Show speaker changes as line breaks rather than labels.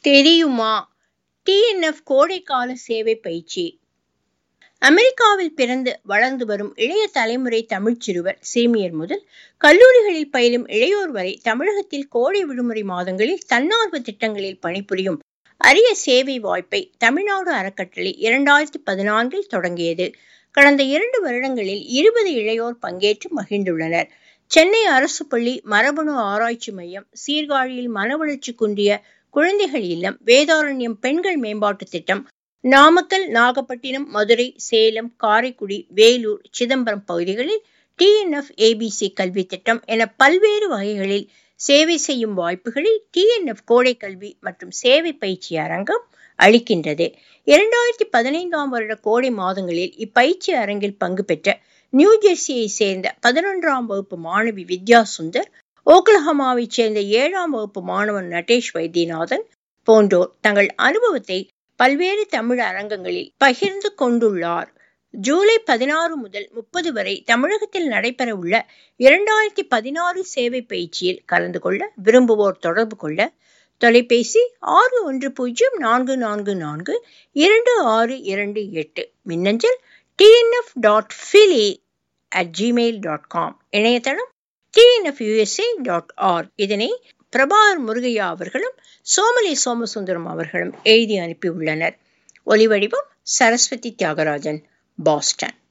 தெரியுமா டிஎன்எஃப் கோடைக்கால சேவை பயிற்சி அமெரிக்காவில் பிறந்து வளர்ந்து வரும் இளைய தலைமுறை தமிழ்ச் சிறுவர் சிறுமியர் முதல் கல்லூரிகளில் பயிலும் இளையோர் வரை தமிழகத்தில் கோடை விடுமுறை மாதங்களில் தன்னார்வ திட்டங்களில் பணிபுரியும் அரிய சேவை வாய்ப்பை தமிழ்நாடு அறக்கட்டளை இரண்டாயிரத்தி பதினான்கில் தொடங்கியது கடந்த இரண்டு வருடங்களில் இருபது இளையோர் பங்கேற்று மகிழ்ந்துள்ளனர் சென்னை அரசு பள்ளி மரபணு ஆராய்ச்சி மையம் சீர்காழியில் மனவளர்ச்சி குன்றிய குழந்தைகள் இல்லம் வேதாரண்யம் பெண்கள் மேம்பாட்டு திட்டம் நாமக்கல் நாகப்பட்டினம் மதுரை சேலம் காரைக்குடி வேலூர் சிதம்பரம் பகுதிகளில் டிஎன்எஃப் ஏபிசி கல்வி திட்டம் என பல்வேறு வகைகளில் சேவை செய்யும் வாய்ப்புகளில் டிஎன்எஃப் கோடை கல்வி மற்றும் சேவை பயிற்சி அரங்கம் அளிக்கின்றது இரண்டாயிரத்தி பதினைந்தாம் வருட கோடை மாதங்களில் இப்பயிற்சி அரங்கில் பங்கு பெற்ற நியூ ஜெர்சியை சேர்ந்த பதினொன்றாம் வகுப்பு மாணவி வித்யா சுந்தர் ஓக்லஹமாவைச் சேர்ந்த ஏழாம் வகுப்பு மாணவன் நட்டேஷ் வைத்தியநாதன் போன்றோர் தங்கள் அனுபவத்தை பல்வேறு தமிழ் அரங்கங்களில் பகிர்ந்து கொண்டுள்ளார் ஜூலை பதினாறு முதல் முப்பது வரை தமிழகத்தில் நடைபெற உள்ள இரண்டாயிரத்தி பதினாறு சேவை பயிற்சியில் கலந்து கொள்ள விரும்புவோர் தொடர்பு கொள்ள தொலைபேசி ஆறு ஒன்று பூஜ்ஜியம் நான்கு நான்கு நான்கு இரண்டு ஆறு இரண்டு எட்டு மின்னஞ்சல் TNF dot philly at Gmail dot com இணையதளம் டிஎன்எஃப் யூஎஸ்ஏ டாட் ஆர் இதனை பிரபாகர் முருகையா அவர்களும் சோமலி சோமசுந்தரம் அவர்களும் எழுதி அனுப்பியுள்ளனர் ஒலிவடிவம் சரஸ்வதி தியாகராஜன் பாஸ்டன்